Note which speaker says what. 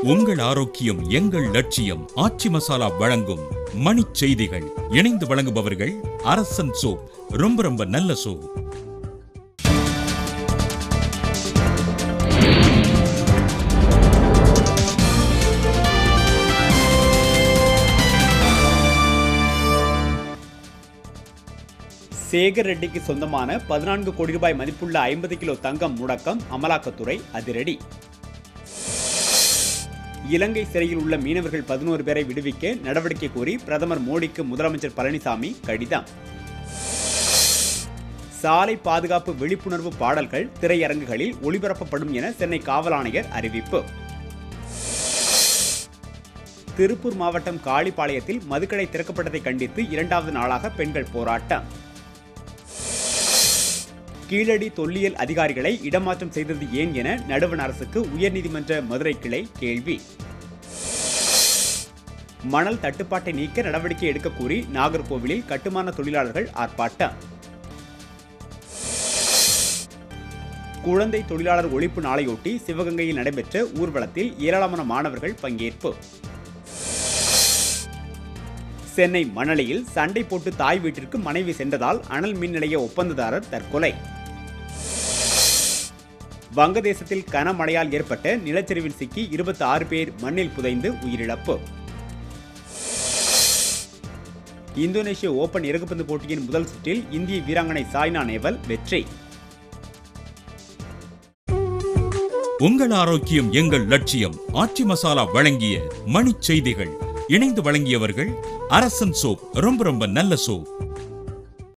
Speaker 1: உங்கள் ஆரோக்கியம் எங்கள் லட்சியம் ஆச்சி மசாலா வழங்கும் மணிச் செய்திகள் இணைந்து வழங்குபவர்கள் அரசன் சோப் ரொம்ப ரொம்ப நல்ல சோப்
Speaker 2: சேகர் ரெட்டிக்கு சொந்தமான பதினான்கு கோடி ரூபாய் மதிப்புள்ள ஐம்பது கிலோ தங்கம் முடக்கம் அமலாக்கத்துறை அதிரடி இலங்கை சிறையில் உள்ள மீனவர்கள் பதினோரு பேரை விடுவிக்க நடவடிக்கை கோரி பிரதமர் மோடிக்கு முதலமைச்சர் பழனிசாமி கடிதம் சாலை பாதுகாப்பு விழிப்புணர்வு பாடல்கள் திரையரங்குகளில் ஒளிபரப்பப்படும் என சென்னை காவல் ஆணையர் அறிவிப்பு திருப்பூர் மாவட்டம் காளிப்பாளையத்தில் மதுக்கடை திறக்கப்பட்டதை கண்டித்து இரண்டாவது நாளாக பெண்கள் போராட்டம் கீழடி தொல்லியல் அதிகாரிகளை இடமாற்றம் செய்தது ஏன் என நடுவண் அரசுக்கு உயர்நீதிமன்ற மதுரை கிளை கேள்வி மணல் தட்டுப்பாட்டை நீக்க நடவடிக்கை எடுக்க கோரி நாகர்கோவிலில் கட்டுமான தொழிலாளர்கள் ஆர்ப்பாட்டம் குழந்தை தொழிலாளர் ஒழிப்பு நாளையொட்டி சிவகங்கையில் நடைபெற்ற ஊர்வலத்தில் ஏராளமான மாணவர்கள் பங்கேற்பு சென்னை மணலியில் சண்டை போட்டு தாய் வீட்டிற்கு மனைவி சென்றதால் அனல் மின் நிலைய ஒப்பந்ததாரர் தற்கொலை வங்கதேசத்தில் கனமழையால் ஏற்பட்ட நிலச்சரிவில் சிக்கி இருபத்தி ஆறு பேர் மண்ணில் புதைந்து உயிரிழப்பு இந்தோனேஷிய ஓபன் இறகுப்பந்து போட்டியின் முதல் சுற்றில் இந்திய வீராங்கனை சாய்னா நேவல் வெற்றி
Speaker 1: உங்கள் ஆரோக்கியம் எங்கள் லட்சியம் ஆச்சி மசாலா வழங்கிய மணிச் செய்திகள் இணைந்து வழங்கியவர்கள் அரசன் சோப் ரொம்ப ரொம்ப நல்ல சோப்